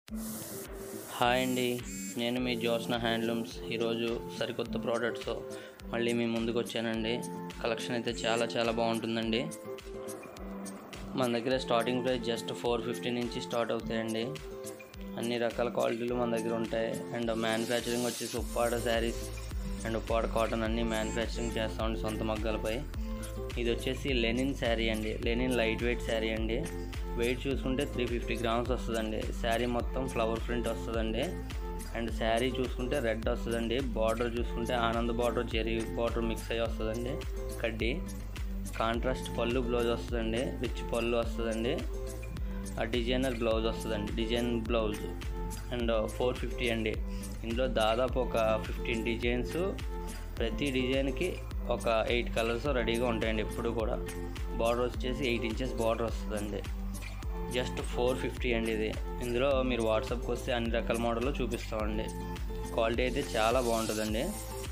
hi అండి నేను మీ Josna handlooms ఈరోజు సరికొత్త ప్రోడక్ట్స్ మళ్ళీ మీ ముందుకు వచ్చానండి కలెక్షన్ అయితే చాలా చాలా బాగుంటుందండి మన దగ్గర starting price just four fifty నుంచి స్టార్ట్ అవుతాయండి అన్ని రకాల క్వాలిటీలు మన దగ్గర ఉంటాయి అండ్ మ్యానుఫ్యాక్చరింగ్ వచ్చేసి Uppada saris and Uppada cotton అన్ని మ్యానుఫ్యాక్చరింగ్ చేస్తామండి సొంత మగ్గాలపై ఇది వచ్చేసి లెనిన్ శారీ అండి లెనిన్ లైట్ వెయిట్ శారీ అండి వెయిట్ చూసుకుంటే త్రీ ఫిఫ్టీ గ్రామ్స్ వస్తుందండి శారీ మొత్తం ఫ్లవర్ ప్రింట్ వస్తుందండి అండ్ శారీ చూసుకుంటే రెడ్ వస్తుందండి బార్డర్ చూసుకుంటే Anand border zari border mix అయ్యి వస్తుందండి కడ్డీ కాంట్రాస్ట్ పళ్ళు బ్లౌజ్ వస్తుందండి రిచ్ పళ్ళు వస్తుందండి ఆ డిజైనర్ బ్లౌజ్ వస్తుందండి design blouse and four fifty అండి ఇందులో దాదాపు ఒక ఫిఫ్టీన్ డిజైన్స్ ప్రతి డిజైన్కి ఒక ఎయిట్ కలర్స్ రెడీగా ఉంటాయండి ఎప్పుడు కూడా బార్డర్ వచ్చేసి ఎయిట్ ఇంచెస్ బార్డర్ వస్తుందండి జస్ట్ ఫోర్ ఫిఫ్టీ అండి ఇది ఇందులో మీరు వాట్సాప్కి వస్తే అన్ని రకాల మోడల్లో చూపిస్తామండి క్వాలిటీ అయితే చాలా బాగుంటుందండి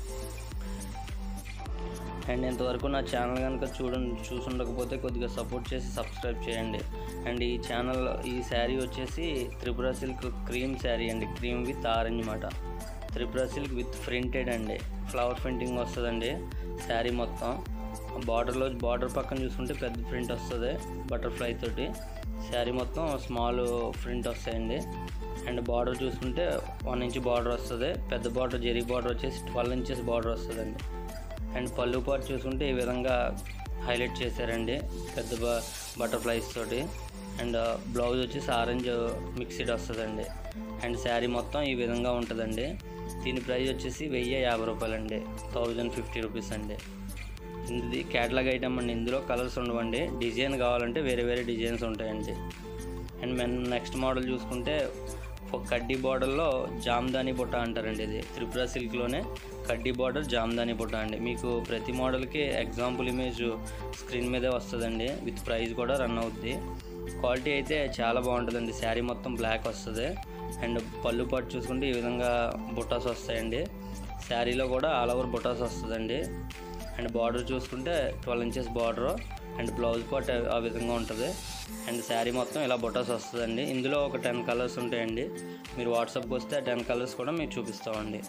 అండ్ ఇంతవరకు నా ఛానల్ కనుక చూడ చూసుండకపోతే కొద్దిగా సపోర్ట్ చేసి సబ్స్క్రైబ్ చేయండి అండ్ ఈ ఛానల్ ఈ శారీ వచ్చేసి త్రిపుర సిల్క్ క్రీమ్ శారీ అండి క్రీమ్ విత్ ఆరెంజ్ మాట త్రిపుర సిల్క్ విత్ ప్రింటెడ్ అండి ఫ్లవర్ ప్రింటింగ్ వస్తుందండి శారీ మొత్తం బార్డర్లో బార్డర్ పక్కన చూసుకుంటే పెద్ద ప్రింట్ వస్తుంది బటర్ఫ్లై తోటి శారీ మొత్తం స్మాల్ ప్రింట్ వస్తాయండి అండ్ బార్డర్ చూసుకుంటే వన్ ఇంచ్ బార్డర్ వస్తుంది పెద్ద బార్డర్ జెరీ బార్డర్ వచ్చేసి ట్వెల్వ్ ఇంచెస్ బార్డర్ వస్తుందండి అండ్ పళ్ళు పాటు చూసుకుంటే ఈ విధంగా హైలైట్ చేశారండి పెద్ద బ- బటర్ఫ్లైస్ తోటి అండ్ బ్లౌజ్ వచ్చేసి ఆరెంజ్ మిక్స్డ్ వస్తుందండి అండ్ శారీ మొత్తం ఈ విధంగా ఉంటుందండి దీని ప్రైస్ వచ్చేసి వెయ్యి యాభై రూపాయలండి థౌజండ్ ఫిఫ్టీ రూపీస్ అండి ఇది క్యాటలాగ్ ఐటమ్ అండి ఇందులో కలర్స్ ఉండవండి డిజైన్ కావాలంటే వేరే వేరే డిజైన్స్ ఉంటాయండి అండ్ మెన్ నెక్స్ట్ మోడల్ చూసుకుంటే ఒక కడ్డీ బార్డర్లో జామ్దాని బుట్ట అంటారండి ఇది త్రిపుర సిల్క్లోనే కడ్డీ బార్డర్ జామ్దాని బుట్ట అండి మీకు ప్రతి మోడల్కి ఎగ్జాంపుల్ ఇమేజ్ స్క్రీన్ మీదే వస్తుందండి విత్ ప్రైస్ కూడా రన్ అవుద్ది క్వాలిటీ అయితే చాలా బాగుంటుందండి శారీ మొత్తం బ్లాక్ వస్తుంది అండ్ పళ్ళు పాటు చూసుకుంటే ఈ విధంగా బుట్టాస్ వస్తాయండి శారీలో కూడా ఆల్ ఓవర్ బుట్టాస్ వస్తుందండి అండ్ బార్డర్ చూసుకుంటే twelve inches border and blouse part ఆ విధంగా ఉంటుంది అండ్ శారీ మొత్తం ఇలా బొటాస్ వస్తుందండి ఇందులో ఒక టెన్ కలర్స్ ఉంటాయండి మీరు వాట్సాప్కి వస్తే ఆ టెన్ కలర్స్ కూడా మీకు చూపిస్తామండి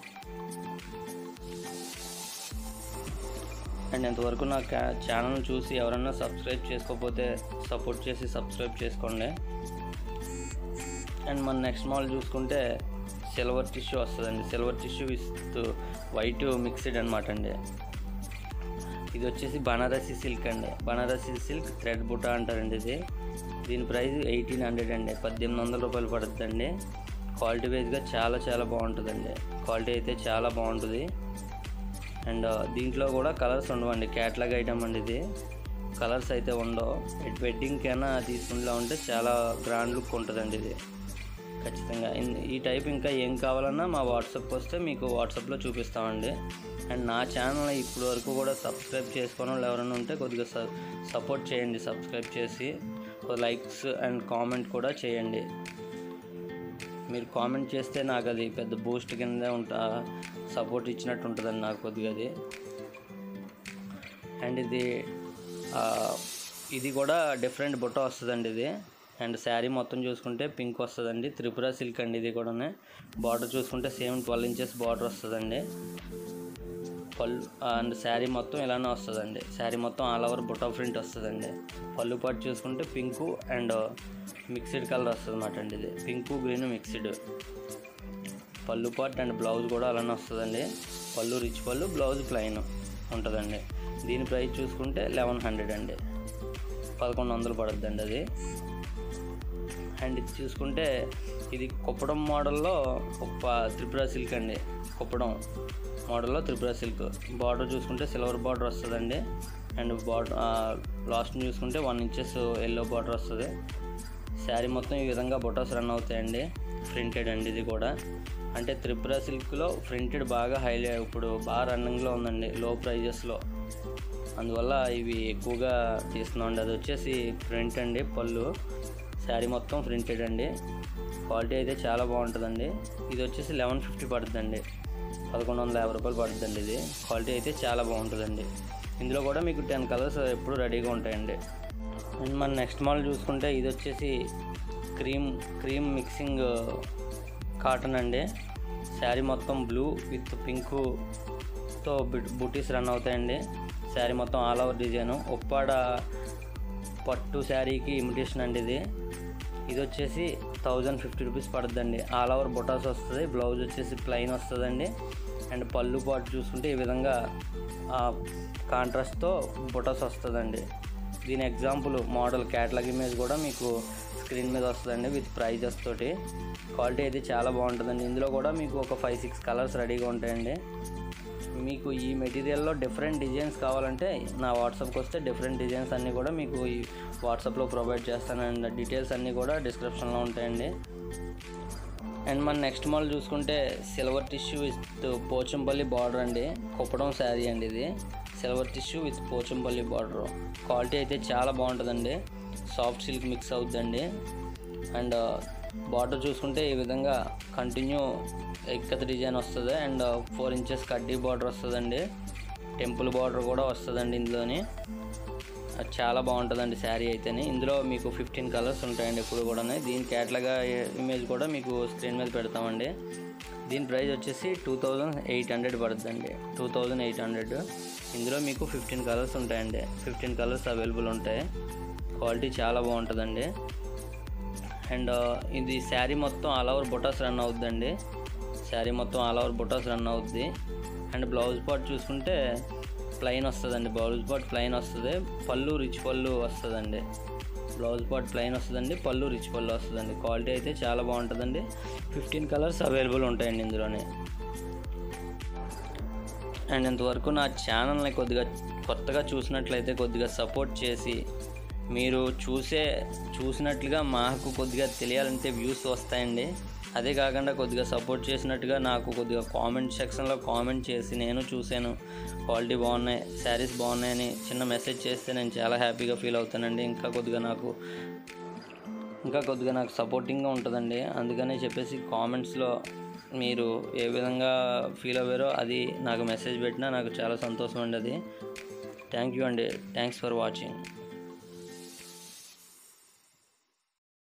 అండ్ ఇంతవరకు నా కా- ఛానల్ చూసి ఎవరైనా సబ్స్క్రైబ్ చేసుకోకపోతే సపోర్ట్ చేసి సబ్స్క్రైబ్ చేసుకోండి అండ్ మన నెక్స్ట్ మోడల్ చూసుకుంటే సిల్వర్ టిష్యూ వస్తుందండి silver tissue with white mixed అనమాట అండి ఇది వచ్చేసి బనారసి సిల్క్ అండి బనారసి సిల్క్ థ్రెడ్ బుటా అంటారండి ఇది దీని ప్రైస్ ఎయిటీన్ హండ్రెడ్ అండి పద్దెనిమిది వందల రూపాయలు పడుతుందండి క్వాలిటీ వైజ్గా చాలా చాలా బాగుంటుందండి క్వాలిటీ అయితే చాలా బాగుంటుంది అండ్ దీంట్లో కూడా కలర్స్ ఉండవండి క్యాట్లాగ్ ఐటమ్ అండి ఇది కలర్స్ అయితే ఉండవు వెడ్డింగ్కైనా తీసుకుంటా ఉంటే చాలా గ్రాండ్ లుక్ ఉంటుందండి ఇది ఖచ్చితంగా ఇన్- ఈ టైప్ ఇంకా ఏం కావాలన్నా మా వాట్సాప్కి వస్తే మీకు వాట్సాప్లో చూపిస్తామండి అండ్ నా ఛానల్ ఇప్పటి వరకు కూడా సబ్స్క్రైబ్ చేసుకున్న వాళ్ళు ఎవరైనా ఉంటే కొద్దిగా స- సపోర్ట్ చేయండి సబ్స్క్రైబ్ చేసి లైక్స్ అండ్ కామెంట్ కూడా చేయండి మీరు కామెంట్ చేస్తే నాకు అది పెద్ద బూస్ట్ కింద ఉంటా సపోర్ట్ ఇచ్చినట్టు ఉంటుందండి నాకు కొద్దిగా అది అండ్ ఇది ఆ, ఇది కూడా డిఫరెంట్ బుట్ట వస్తుందండి ఇది అండ్ శారీ మొత్తం చూసుకుంటే పింక్ వస్తుందండి త్రిపుర సిల్క్ అండి ఇది కూడా బార్డర్ చూసుకుంటే సేమ్ ట్వెల్వ్ ఇంచెస్ బార్డర్ వస్తుందండి పళ్ళు అండ్ శారీ మొత్తం ఇలానే వస్తుందండి శారీ మొత్తం ఆల్ ఓవర్ బుట్ట ప్రింట్ వస్తుందండి పళ్ళు పాటు చూసుకుంటే పింకు అండ్ మిక్స్డ్ కలర్ వస్తుంది అన్నమాట అండి ఇది పింకు గ్రీన్ మిక్స్డ్ పళ్ళు పార్ట్ అండ్ బ్లౌజ్ కూడా అలానే వస్తుందండి పళ్ళు రిచ్ పళ్ళు బ్లౌజ్ ప్లెయిన్ ఉంటుందండి దీని ప్రైస్ చూసుకుంటే లెవెన్ హండ్రెడ్ అండి పదకొండు వందలు పడుద్దండి అది అండ్ ఇది చూసుకుంటే ఇది కుప్పడం మోడల్లో ఒక త్రిపుర సిల్క్ అండి కుప్పడం మోడల్లో త్రిపుర సిల్క్ బార్డర్ చూసుకుంటే సిల్వర్ బార్డర్ వస్తుందండి అండ్ బార్డర్ లాస్ట్ చూసుకుంటే వన్ ఇంచెస్ ఎల్లో బార్డర్ వస్తుంది శారీ మొత్తం ఈ విధంగా బొటాస్ రన్ అవుతాయండి ప్రింటెడ్ అండి ఇది కూడా అంటే త్రిపుర సిల్క్లో ప్రింటెడ్ బాగా హైలైట్ ఇప్పుడు బాగా రన్నింగ్లో ఉందండి లో ప్రైజెస్లో అందువల్ల ఇవి ఎక్కువగా తీస్తున్నామండి అది వచ్చేసి ప్రింట్ అండి పళ్ళు శారీ మొత్తం ప్రింటెడ్ అండి క్వాలిటీ అయితే చాలా బాగుంటుందండి ఇది వచ్చేసి లెవెన్ ఫిఫ్టీ పడుతుందండి పదకొండు వందల యాభై రూపాయలు పడుతుందండి ఇది క్వాలిటీ అయితే చాలా బాగుంటుందండి ఇందులో కూడా మీకు టెన్ కలర్స్ ఎప్పుడు రెడీగా ఉంటాయండి అండ్ మన నెక్స్ట్ మోడల్ చూసుకుంటే ఇది వచ్చేసి క్రీమ్ క్రీమ్ మిక్సింగ్ కాటన్ అండి శారీ మొత్తం బ్లూ విత్ పింకుతో బుటీస్ రన్ అవుతాయండి శారీ మొత్తం ఆల్ ఓవర్ డిజైన్ ఉప్పాడ పట్టు శారీకి ఇమిటేషన్ అండి ఇది ఇది వచ్చేసి థౌజండ్ ఫిఫ్టీ రూపీస్ పడుతుందండి ఆల్ ఓవర్ బొటాస్ వస్తుంది బ్లౌజ్ వచ్చేసి ప్లెయిన్ వస్తుందండి అండ్ పళ్ళు పాటు చూసుకుంటే ఈ విధంగా కాంట్రాస్ట్తో బొటాస్ వస్తుందండి దీని ఎగ్జాంపుల్ మోడల్ క్యాటలాగ్ ఇమేజ్ కూడా మీకు స్క్రీన్ మీద వస్తుందండి విత్ ప్రైజెస్ తోటి క్వాలిటీ అయితే చాలా బాగుంటుందండి ఇందులో కూడా మీకు ఒక ఫైవ్ సిక్స్ కలర్స్ రెడీగా ఉంటాయండి మీకు ఈ మెటీరియల్లో డిఫరెంట్ డిజైన్స్ కావాలంటే నా వాట్సాప్కి వస్తే డిఫరెంట్ డిజైన్స్ అన్నీ కూడా మీకు ఈ వాట్సాప్లో ప్రొవైడ్ చేస్తానండి డీటెయిల్స్ అన్నీ కూడా డిస్క్రిప్షన్లో ఉంటాయండి అండ్ మన నెక్స్ట్ మోడల్ చూసుకుంటే silver tissue with Pochampally border అండి కుప్పడం శారీ అండి ఇది silver tissue with Pochampally border quality అయితే చాలా బాగుంటుందండి సాఫ్ట్ సిల్క్ మిక్స్ అవుతుందండి అండ్ బార్డర్ చూసుకుంటే ఈ విధంగా కంటిన్యూ ఎక్కత డిజైన్ వస్తుంది అండ్ ఫోర్ ఇంచెస్ కడ్డీ బార్డర్ వస్తుందండి టెంపుల్ బార్డర్ కూడా వస్తుందండి ఇందులోని అది చాలా బాగుంటుందండి శారీ అయితేనే ఇందులో మీకు ఫిఫ్టీన్ కలర్స్ ఉంటాయండి ఇప్పుడు కూడా దీని క్యాట్లాగా ఇమేజ్ కూడా మీకు స్క్రీన్ మీద పెడతామండి దీని ప్రైస్ వచ్చేసి టూ థౌజండ్ ఎయిట్ హండ్రెడ్ పడుతుందండి టూ థౌజండ్ ఎయిట్ హండ్రెడ్ ఇందులో మీకు ఫిఫ్టీన్ కలర్స్ ఉంటాయండి ఫిఫ్టీన్ కలర్స్ అవైలబుల్ ఉంటాయి క్వాలిటీ చాలా బాగుంటుందండి అండ్ ఇది శారీ మొత్తం ఆల్ ఓవర్ బొటాస్ రన్ అవుతుందండి శారీ మొత్తం ఆల్ ఓవర్ బొటాస్ రన్ అవుద్ది అండ్ బ్లౌజ్ పార్ట్ చూసుకుంటే ప్లెయిన్ వస్తుందండి బ్లౌజ్ పార్ట్ ప్లెయిన్ వస్తుంది పళ్ళు రిచ్ పళ్ళు వస్తుందండి బ్లౌజ్ పార్ట్ ప్లెయిన్ వస్తుందండి పళ్ళు రిచ్ పళ్ళు వస్తుందండి క్వాలిటీ అయితే చాలా బాగుంటుందండి ఫిఫ్టీన్ కలర్స్ అవైలబుల్ ఉంటాయండి ఇందులోనే అండ్ ఇంతవరకు నా ఛానల్ని కొద్దిగా కొత్తగా చూసినట్లయితే కొద్దిగా సపోర్ట్ చేసి మీరు చూసే చూసినట్లుగా మాకు కొద్దిగా తెలియాలంటే వ్యూస్ వస్తాయండి అదే కాకుండా కొద్దిగా సపోర్ట్ చేసినట్టుగా నాకు కొద్దిగా కామెంట్ సెక్షన్లో కామెంట్ చేసి నేను చూశాను క్వాలిటీ బాగున్నాయి శారీస్ బాగున్నాయని చిన్న మెసేజ్ చేస్తే నేను చాలా హ్యాపీగా ఫీల్ అవుతానండి ఇంకా కొద్దిగా నాకు ఇంకా కొద్దిగా నాకు సపోర్టింగ్గా ఉంటుందండి అందుకనే చెప్పేసి కామెంట్స్లో మీరు ఏ విధంగా ఫీల్ అవ్వారో అది నాకు మెసేజ్ పెట్టినా నాకు చాలా సంతోషం అండి అది థ్యాంక్ యూ అండి థ్యాంక్స్ ఫర్ వాచింగ్